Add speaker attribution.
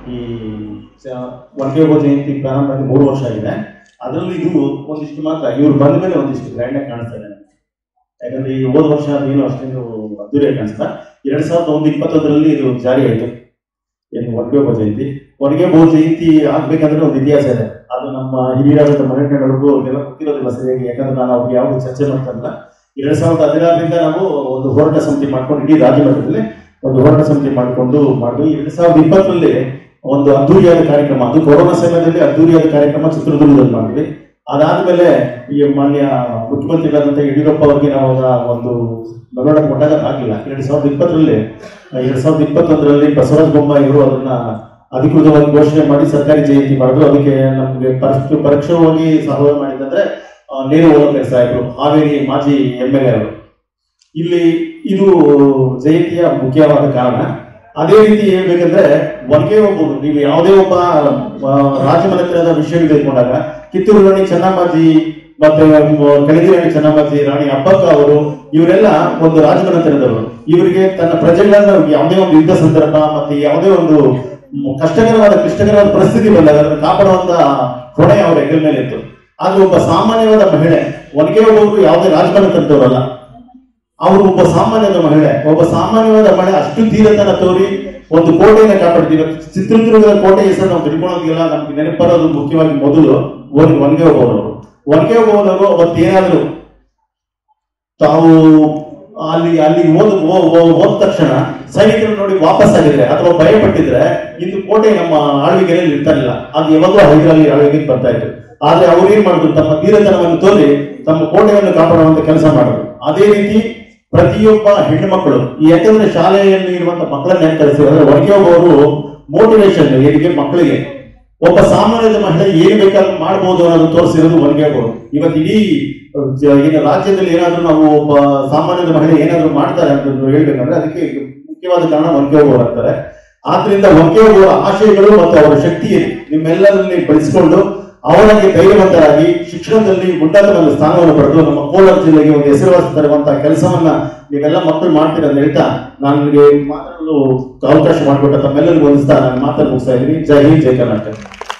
Speaker 1: ಈ ಒನಕೆ ಓಬವ್ವ ಜಯಂತಿ ಪ್ರಾರಂಭ ಆಗಿ ಮೂರು ವರ್ಷ ಆಗಿದೆ ಅದರಲ್ಲಿ ಇದು ಒಂದಿಷ್ಟು ಮಾತ್ರ ಇವ್ರು ಬಂದ ಮೇಲೆ ಒಂದಿಷ್ಟು ಗ್ರ್ಯಾಂಡ್ ಆಗಿ ಕಾಣಿಸ್ತಾ ಇದೆ ಯಾಕಂದ್ರೆ ಈ ಹೋದ ವರ್ಷ ಏನು ಅಷ್ಟೇನು ಅದ್ದೂರಿಯಾಗಿ ಕಾಣಿಸ್ತಾ ಎರಡ್ ಸಾವಿರದ ಒಂದು ಇಪ್ಪತ್ತೊಂದರಲ್ಲಿ ಇದು ಜಾರಿ ಆಯಿತು ಏನು ಒನಕೆ ಓಬವ್ವ ಜಯಂತಿ ಒನಕೆ ಓಬವ್ವ ಜಯಂತಿ ಆಗ್ಬೇಕಂದ್ರೆ ಒಂದು ಇತಿಹಾಸ ಇದೆ ಅದು ನಮ್ಮ ಹಿರಿಯರಾದಂಥ ಮನೆಕಂಡವ್ರಿಗೂ ಅವ್ರಿಗೆಲ್ಲ ಗೊತ್ತಿರೋದಿಲ್ಲ ಸರಿಯಾಗಿ ಯಾಕಂದ್ರೆ ನಾನು ಅವ್ರಿಗೆ ಯಾವುದು ಚರ್ಚೆ ಮಾಡ್ತಾರಲ್ಲ ಎರಡ್ ಸಾವಿರದ ಹದಿನಾರರಿಂದ ನಾವು ಒಂದು ಹೋರಾಟ ಸಮಿತಿ ಮಾಡ್ಕೊಂಡು ಇಡೀ ರಾಜ್ಯ ಮಟ್ಟದಲ್ಲಿ ಒಂದು ಹೋರಾಟ ಸಮಿತಿ ಮಾಡಿಕೊಂಡು ಮಾಡಿದ್ವಿ ಎರಡ್ ಸಾವಿರದ ಇಪ್ಪತ್ತರಲ್ಲಿ ಒಂದು ಅದ್ದೂರಿಯಾದ ಕಾರ್ಯಕ್ರಮ ಅದು ಕೊರೋನಾ ಸಮಯದಲ್ಲಿ ಅದ್ದೂರಿಯಾದ ಕಾರ್ಯಕ್ರಮ ಚಿತ್ರದುರ್ಗದಲ್ಲಿ ಮಾಡಿದ್ವಿ ಅದಾದ್ಮೇಲೆ ಈ ಮಾನ್ಯ ಮುಖ್ಯಮಂತ್ರಿಗಳಾದಂಥ ಯಡಿಯೂರಪ್ಪ ಅವರಿಗೆ ನಾವು ಅದರ ಒಂದು ಮೆಮೊರಂ ಕೊಟ್ಟಾಗ ಆಗಿಲ್ಲ ಎರಡ್ ಸಾವಿರದ ಇಪ್ಪತ್ತರಲ್ಲಿ ಎರಡ್ ಸಾವಿರದ ಇಪ್ಪತ್ತೊಂದರಲ್ಲಿ ಬಸವರಾಜ ಬೊಮ್ಮಾಯಿ ಅವರು ಅದನ್ನ ಅಧಿಕೃತವಾಗಿ ಘೋಷಣೆ ಮಾಡಿ ಸರ್ಕಾರಿ ಜಯಂತಿ ಮಾಡಿದ್ರು ಅದಕ್ಕೆ ನಮಗೆ ಪರೋಕ್ಷ ಪರೋಕ್ಷವಾಗಿ ಸಹಾಯ ಮಾಡಿದಂದ್ರೆ ಆ, ನೇರು ಓಲಕರ್ ಸಾಹೇಬರು ಹಾವೇರಿ ಮಾಜಿ ಎಂ ಎಲ್ ಎ ಅವರು ಇಲ್ಲಿ ಇದು ಜಯಂತಿಯ ಮುಖ್ಯವಾದ ಕಾರಣ ಅದೇ ರೀತಿ ಹೇಳ್ಬೇಕಂದ್ರೆ ಒಂದೇ ಒಬ್ಬರು ನೀವು ಯಾವುದೇ ಒಬ್ಬ ಆ, ರಾಜಮನೆತನದ ವಿಷಯ ತೆಗೆದುಕೊಂಡಾಗ ಕಿತ್ತೂರು ರಾಣಿ ಚೆನ್ನಮ್ಮಾಜಿ ಮತ್ತೆ ಕಳಗಿ ರಾಣಿ ಚೆನ್ನಮ್ಮಾಜಿ ರಾಣಿ ಅಬ್ಬಕ್ಕ ಅವರು ಇವರೆಲ್ಲ ಒಂದು ರಾಜಮನೆತನದವರು ಇವರಿಗೆ ತನ್ನ ಪ್ರಜೆಗಳನ್ನ ಯಾವುದೇ ಒಂದು ಯುದ್ಧ ಸಂದರ್ಭ ಮತ್ತೆ ಯಾವುದೇ ಒಂದು ಮ್, ಕಷ್ಟಕರವಾದ ಕ್ಲಿಷ್ಟಕರವಾದ ಪರಿಸ್ಥಿತಿ ಬಂದಾಗ ಅದನ್ನು ಕಾಪಾಡುವಂತ ಹೊಣೆ ಅವರ ಹೆಗಲ ಮೇಲೆ ಇತ್ತು ಆದ್ರೆ ಒಬ್ಬ ಸಾಮಾನ್ಯವಾದ ಮಹಿಳೆ ಒನಗೆ ಒಬ್ಬರು ಯಾವುದೇ ರಾಜಮನೆತನದವರಲ್ಲ ಅವರು ಒಬ್ಬ ಸಾಮಾನ್ಯದ ಮಹಿಳೆ ಒಬ್ಬ ಸಾಮಾನ್ಯವಾದ ಮಹಿಳೆ ಅಷ್ಟು ಧೀರತನ ತೋರಿ ಒಂದು ಕೋಟೆಯನ್ನ ಕಾಪಾಡ್ತೀವಿ ಇವತ್ತು ಚಿತ್ರದುರ್ಗದ ಕೋಟೆ ಹೆಸರು ನಾವು ತಿಳ್ಕೊಳ್ಳೋದಿಲ್ಲ ನಮ್ಗೆ ನೆನಪರೋದು ಮುಖ್ಯವಾಗಿ ಮೊದಲು ಒನ್ ಒನಗೆ ಹೋಗುವವರು ಒನಗೆ ಹೋಗುವವರು ಅವತ್ತೇನಾದ್ರು ತಾವು ಅಲ್ಲಿ ಅಲ್ಲಿ ಹೋದ ಹೋ- ಹೋ- ಹೋದ ತಕ್ಷಣ ಸೈನಿಕರು ನೋಡಿ ವಾಪಸ್ ಆಗಿದ್ರೆ ಅಥವಾ ಭಯ ಪಟ್ಟಿದ್ರೆ ಇಂದು ಕೋಟೆ ನಮ್ಮ ಆಳ್ವಿಕೆಯಲ್ಲಿ ಇರ್ತಾರಿಲ್ಲ ಅದು ಯಾವಾಗಲೂ ಹೈದರಾಲಿ ಆಳ್ವಿಕೆಗೆ ಬರ್ತಾ ಇತ್ತು ಆದ್ರೆ ಅವ್ರು ಏನ್ ಮಾಡಿದ್ರು ತಮ್ಮ ಧೀರತನವನ್ನು ತೋರಿ ತಮ್ಮ ಕೋಟೆಯನ್ನು ಕಾಪಾಡುವಂತ ಕೆಲಸ ಮಾಡಿದ್ರು ಅದೇ ರೀತಿ ಪ್ರತಿಯೊಬ್ಬ ಹೆಣ್ಣು ಮಕ್ಕಳು ಯಾಕಂದ್ರೆ ಶಾಲೆಯಲ್ಲಿ ಇರುವಂತ ಮಕ್ಕಳನ್ನ ಹೆಂಗ್ ಕಲಿಸ್ತಾರೆ ಅಂದ್ರೆ ಒನಕೆ ಒಬ್ಬವರು ಮೋಟಿವೇಶನ್ ಏನಿಗೆ ಮಕ್ಕಳಿಗೆ ಒಬ್ಬ ಸಾಮಾನ್ಯದ ಮಹಿಳೆ ಏನ್ ಬೇಕಾದ್ರೂ ಮಾಡ್ಬೋದು ಅನ್ನೋದು ತೋರಿಸಿರೋದು ಒನಕೆ ಒಬ್ಬರು ಇವತ್ತು ಇಡೀ ಜ- ಏನು ರಾಜ್ಯದಲ್ಲಿ ಏನಾದ್ರೂ ನಾವು ಒಬ್ಬ ಸಾಮಾನ್ಯದ ಮಹಿಳೆ ಏನಾದ್ರೂ ಮಾಡ್ತಾರೆ ಅಂತ ಹೇಳ್ಬೇಕಂದ್ರೆ ಅದಕ್ಕೆ ಮುಖ್ಯವಾದ ಕಾರಣ ಒನಕೆ ಒಬ್ಬರು ಅಂತಾರೆ ಆದ್ರಿಂದ ಒನಕೆ ಒಬ್ಬರ ಆಶಯಗಳು ಮತ್ತು ಅವರ ಶಕ್ತಿ ನಿಮ್ಮೆಲ್ಲರಲ್ಲಿ ಬಳಸಿಕೊಂಡು ಅವರಿಗೆ ಧೈರ್ಯವಂತರಾಗಿ ಶಿಕ್ಷಣದಲ್ಲಿ ಉನ್ನತ ಒಂದು ಸ್ಥಾನವನ್ನು ಪಡೆದು ನಮ್ಮ ಕೋಲಾರ ಜಿಲ್ಲೆಗೆ ಒಂದು ಹೆಸರುವಾಸಿ ತರುವಂತಹ ಕೆಲಸವನ್ನ ನೀವೆಲ್ಲ ಮಕ್ಕಳು ಮಾಡ್ತೀರ ಅಂತ ಹೇಳ್ತಾ ನಾನು ನಿಮಗೆ ಮಾತಾಡಲು ಅವಕಾಶ ಮಾಡಿಕೊಟ್ಟ ತಮ್ಮೆಲ್ಲರಿಗೂ ವಂದಿಸ್ತಾ ನಾನು ಮಾತನ್ನು ಮುಗಿಸ್ತಾ ಇದ್ದೀನಿ ಜೈ ಹಿಂದ್ ಜೈ ಕರ್ನಾಟಕ